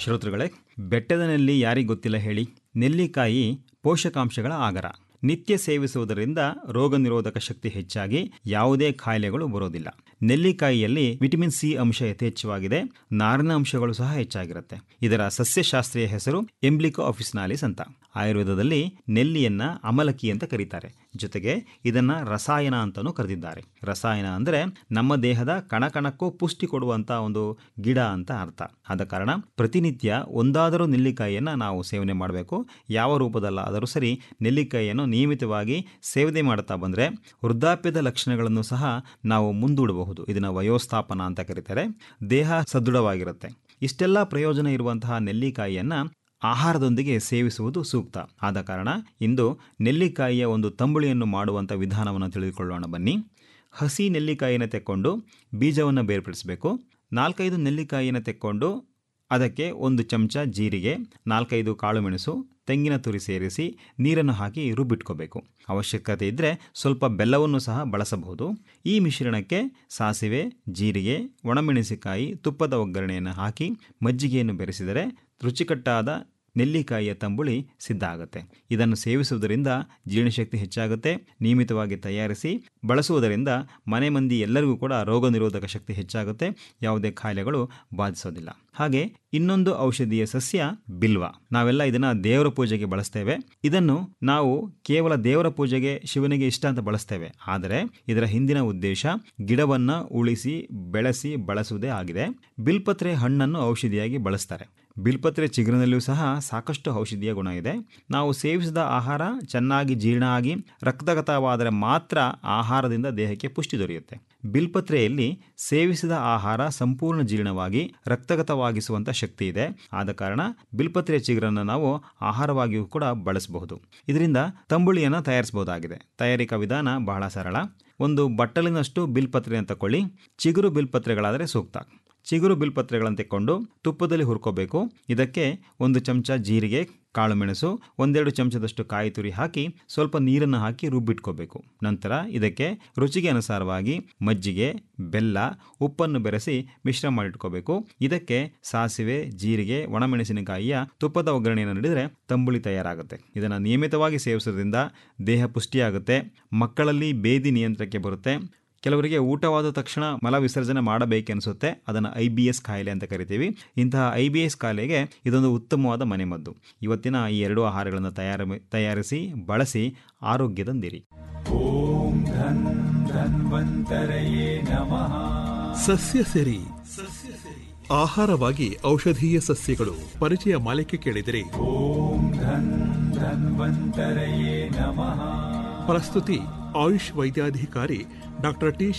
ಶ್ರೋತೃಗಳೇ ಬೆಟ್ಟದ ನೆಲ್ಲಿ ಯಾರಿಗೆ ಗೊತ್ತಿಲ್ಲ ಹೇಳಿ ನೆಲ್ಲಿಕಾಯಿ ಪೋಷಕಾಂಶಗಳ ಆಗರ ನಿತ್ಯ ಸೇವಿಸುವುದರಿಂದ ರೋಗ ನಿರೋಧಕ ಶಕ್ತಿ ಹೆಚ್ಚಾಗಿ ಯಾವುದೇ ಕಾಯಿಲೆಗಳು ಬರೋದಿಲ್ಲ ನೆಲ್ಲಿಕಾಯಿಯಲ್ಲಿ ವಿಟಮಿನ್ ಸಿ ಅಂಶ ಯಥೇಚ್ಛವಾಗಿದೆ ನಾರಿನ ಅಂಶಗಳು ಸಹ ಹೆಚ್ಚಾಗಿರುತ್ತೆ ಇದರ ಸಸ್ಯಶಾಸ್ತ್ರೀಯ ಹೆಸರು ಎಂಬ್ಲಿಕೋ ಆಫಿಸ್ನಾಲಿಸ್ ಅಂತ ಆಯುರ್ವೇದದಲ್ಲಿ ನೆಲ್ಲಿಯನ್ನ ಅಮಲಕಿ ಅಂತ ಕರೀತಾರೆ ಜೊತೆಗೆ ಇದನ್ನ ರಸಾಯನ ಅಂತಾನೂ ಕರೆದಿದ್ದಾರೆ ರಸಾಯನ ಅಂದ್ರೆ ನಮ್ಮ ದೇಹದ ಕಣಕಣಕ್ಕೂ ಪುಷ್ಟಿ ಕೊಡುವಂತ ಒಂದು ಗಿಡ ಅಂತ ಅರ್ಥ ಆದ ಕಾರಣ ಪ್ರತಿನಿತ್ಯ ಒಂದಾದರೂ ನೆಲ್ಲಿಕಾಯಿಯನ್ನ ನಾವು ಸೇವನೆ ಮಾಡಬೇಕು ಯಾವ ರೂಪದಲ್ಲಾದರೂ ಸರಿ ನೆಲ್ಲಿಕಾಯಿಯನ್ನು ನಿಯಮಿತವಾಗಿ ಸೇವನೆ ಮಾಡುತ್ತಾ ಬಂದರೆ ವೃದ್ಧಾಪ್ಯದ ಲಕ್ಷಣಗಳನ್ನು ಸಹ ನಾವು ಮುಂದೂಡಬಹುದು ಇದನ್ನು ವಯೋಸ್ಥಾಪನ ಅಂತ ಕರೀತಾರೆ ದೇಹ ಸದೃಢವಾಗಿರುತ್ತೆ ಇಷ್ಟೆಲ್ಲ ಪ್ರಯೋಜನ ಇರುವಂತಹ ನೆಲ್ಲಿಕಾಯಿಯನ್ನು ಆಹಾರದೊಂದಿಗೆ ಸೇವಿಸುವುದು ಸೂಕ್ತ ಆದ ಕಾರಣ ಇಂದು ನೆಲ್ಲಿಕಾಯಿಯ ಒಂದು ತಂಬುಳಿಯನ್ನು ಮಾಡುವಂಥ ವಿಧಾನವನ್ನು ತಿಳಿದುಕೊಳ್ಳೋಣ ಬನ್ನಿ ಹಸಿ ನೆಲ್ಲಿಕಾಯಿನ ತೆಕ್ಕೊಂಡು ಬೀಜವನ್ನು ಬೇರ್ಪಡಿಸಬೇಕು ನಾಲ್ಕೈದು ನೆಲ್ಲಿಕಾಯಿನ ತೆಕ್ಕೊಂಡು ಅದಕ್ಕೆ ಒಂದು ಚಮಚ ಜೀರಿಗೆ ನಾಲ್ಕೈದು ಕಾಳುಮೆಣಸು ತೆಂಗಿನ ತುರಿ ಸೇರಿಸಿ ನೀರನ್ನು ಹಾಕಿ ರುಬ್ಬಿಟ್ಕೋಬೇಕು ಅವಶ್ಯಕತೆ ಇದ್ದರೆ ಸ್ವಲ್ಪ ಬೆಲ್ಲವನ್ನು ಸಹ ಬಳಸಬಹುದು ಈ ಮಿಶ್ರಣಕ್ಕೆ ಸಾಸಿವೆ ಜೀರಿಗೆ ಒಣಮೆಣಸಿಕಾಯಿ ತುಪ್ಪದ ಒಗ್ಗರಣೆಯನ್ನು ಹಾಕಿ ಮಜ್ಜಿಗೆಯನ್ನು ಬೆರೆಸಿದರೆ ರುಚಿಕಟ್ಟಾದ ನೆಲ್ಲಿಕಾಯಿಯ ತಂಬುಳಿ ಸಿದ್ಧ ಆಗುತ್ತೆ ಇದನ್ನು ಸೇವಿಸುವುದರಿಂದ ಜೀರ್ಣಶಕ್ತಿ ಹೆಚ್ಚಾಗುತ್ತೆ ನಿಯಮಿತವಾಗಿ ತಯಾರಿಸಿ ಬಳಸುವುದರಿಂದ ಮನೆ ಮಂದಿ ಎಲ್ಲರಿಗೂ ಕೂಡ ರೋಗ ನಿರೋಧಕ ಶಕ್ತಿ ಹೆಚ್ಚಾಗುತ್ತೆ ಯಾವುದೇ ಕಾಯಿಲೆಗಳು ಬಾಧಿಸೋದಿಲ್ಲ ಹಾಗೆ ಇನ್ನೊಂದು ಔಷಧೀಯ ಸಸ್ಯ ಬಿಲ್ವ ನಾವೆಲ್ಲ ಇದನ್ನ ದೇವರ ಪೂಜೆಗೆ ಬಳಸ್ತೇವೆ ಇದನ್ನು ನಾವು ಕೇವಲ ದೇವರ ಪೂಜೆಗೆ ಶಿವನಿಗೆ ಇಷ್ಟ ಅಂತ ಬಳಸ್ತೇವೆ ಆದರೆ ಇದರ ಹಿಂದಿನ ಉದ್ದೇಶ ಗಿಡವನ್ನ ಉಳಿಸಿ ಬೆಳೆಸಿ ಬಳಸುವುದೇ ಆಗಿದೆ ಬಿಲ್ಪತ್ರೆ ಹಣ್ಣನ್ನು ಔಷಧಿಯಾಗಿ ಬಳಸ್ತಾರೆ ಬಿಲ್ಪತ್ರೆ ಚಿಗುರಿನಲ್ಲಿಯೂ ಸಹ ಸಾಕಷ್ಟು ಔಷಧೀಯ ಗುಣ ಇದೆ ನಾವು ಸೇವಿಸಿದ ಆಹಾರ ಚೆನ್ನಾಗಿ ಜೀರ್ಣ ಆಗಿ ರಕ್ತಗತವಾದರೆ ಮಾತ್ರ ಆಹಾರದಿಂದ ದೇಹಕ್ಕೆ ಪುಷ್ಟಿ ದೊರೆಯುತ್ತೆ ಬಿಲ್ಪತ್ರೆಯಲ್ಲಿ ಸೇವಿಸಿದ ಆಹಾರ ಸಂಪೂರ್ಣ ಜೀರ್ಣವಾಗಿ ರಕ್ತಗತವಾಗಿಸುವಂಥ ಶಕ್ತಿ ಇದೆ ಆದ ಕಾರಣ ಬಿಲ್ಪತ್ರೆ ಚಿಗುರನ್ನು ನಾವು ಆಹಾರವಾಗಿಯೂ ಕೂಡ ಬಳಸಬಹುದು ಇದರಿಂದ ತಂಬುಳಿಯನ್ನು ತಯಾರಿಸಬಹುದಾಗಿದೆ ತಯಾರಿಕಾ ವಿಧಾನ ಬಹಳ ಸರಳ ಒಂದು ಬಟ್ಟಲಿನಷ್ಟು ಬಿಲ್ಪತ್ರೆಯನ್ನು ತಗೊಳ್ಳಿ ಚಿಗುರು ಬಿಲ್ಪತ್ರೆಗಳಾದರೆ ಸೂಕ್ತ ಚಿಗುರು ಬಿಲ್ಪತ್ರೆಗಳನ್ನು ತೆಕ್ಕೊಂಡು ತುಪ್ಪದಲ್ಲಿ ಹುರ್ಕೋಬೇಕು ಇದಕ್ಕೆ ಒಂದು ಚಮಚ ಜೀರಿಗೆ ಕಾಳುಮೆಣಸು ಒಂದೆರಡು ಚಮಚದಷ್ಟು ಕಾಯಿ ತುರಿ ಹಾಕಿ ಸ್ವಲ್ಪ ನೀರನ್ನು ಹಾಕಿ ರುಬ್ಬಿಟ್ಕೋಬೇಕು ನಂತರ ಇದಕ್ಕೆ ರುಚಿಗೆ ಅನುಸಾರವಾಗಿ ಮಜ್ಜಿಗೆ ಬೆಲ್ಲ ಉಪ್ಪನ್ನು ಬೆರೆಸಿ ಮಿಶ್ರ ಮಾಡಿಟ್ಕೋಬೇಕು ಇದಕ್ಕೆ ಸಾಸಿವೆ ಜೀರಿಗೆ ಒಣಮೆಣಸಿನಕಾಯಿಯ ತುಪ್ಪದ ಒಗ್ಗರಣೆಯನ್ನು ನೀಡಿದರೆ ತಂಬುಳಿ ತಯಾರಾಗುತ್ತೆ ಇದನ್ನು ನಿಯಮಿತವಾಗಿ ಸೇವಿಸೋದ್ರಿಂದ ದೇಹ ಪುಷ್ಟಿಯಾಗುತ್ತೆ ಮಕ್ಕಳಲ್ಲಿ ಬೇದಿ ನಿಯಂತ್ರಣಕ್ಕೆ ಬರುತ್ತೆ ಕೆಲವರಿಗೆ ಊಟವಾದ ತಕ್ಷಣ ಮಲ ವಿಸರ್ಜನೆ ಮಾಡಬೇಕೆನಿಸುತ್ತೆ ಅದನ್ನು ಐ ಬಿ ಎಸ್ ಕಾಯಿಲೆ ಅಂತ ಕರಿತೀವಿ ಇಂತಹ ಐ ಬಿ ಎಸ್ ಕಾಯಿಲೆಗೆ ಇದೊಂದು ಉತ್ತಮವಾದ ಮನೆಮದ್ದು ಇವತ್ತಿನ ಈ ಎರಡು ಆಹಾರಗಳನ್ನು ತಯಾರ ತಯಾರಿಸಿ ಬಳಸಿ ಆರೋಗ್ಯದಂದಿರಿ ಓಂ ಧನ್ ಧನ್ವಂತರಯೇ ನಮಃ ಸಸ್ಯ ಸೆರಿ ಆಹಾರವಾಗಿ ಔಷಧೀಯ ಸಸ್ಯಗಳು ಪರಿಚಯ ಮಾಲಿಕೆ ಕೇಳಿದರೆ ಓಂ ಧನ್ ಧನ್ವಂತರಯೇ ನಮಃ ಪ್ರಸ್ತುತಿ ಆಯುಷ್ ವೈದ್ಯಾಧಿಕಾರಿ ಡಾಕ್ಟರ್ ಟಿ